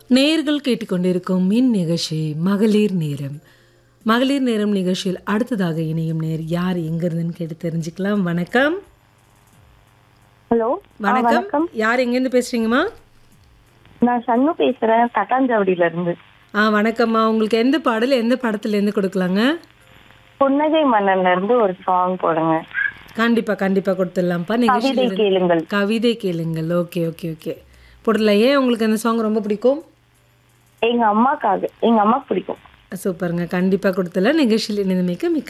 நேயர்கள் கேட்டுக்கொண்டிருக்கும் மின் நிகழ்ச்சி மகளிர் நேரம் மகளிர் நேரம் நிகழ்ச்சியில் அடுத்ததாக இணையும் நேர் யார் எங்கிருந்துன்னு கேட்டு தெரிஞ்சுக்கலாம் வணக்கம் ஹலோ வணக்கம் யார் எங்கேருந்து பேசுறீங்கம்மா நான் சன்னு பேசுறேன் தட்டாஞ்சாவடியில இருந்து ஆ வணக்கம்மா உங்களுக்கு எந்த பாடல் எந்த படத்துலேருந்து கொடுக்கலாங்க புன்னகை மன்னன்ல இருந்து ஒரு சாங் போடுங்க கண்டிப்பாக கண்டிப்பாக கொடுத்துடலாம்ப்பா கவிதை நிகழ்ச்சியில் கேளுங்கள் கவிதை கேளுங்கள் ஓகே ஓகே ஓகே போடல ஏன் உங்களுக்கு அந்த சாங் ரொம்ப பிடிக்கும் எங்க அம்மாக்காக எங்க அம்மாக்கு பிடிக்கும் சூப்பருங்க கண்டிப்பாக கொடுத்துடலாம் நிகழ்ச்சியில் இணைந்தமைக்கு மிக்க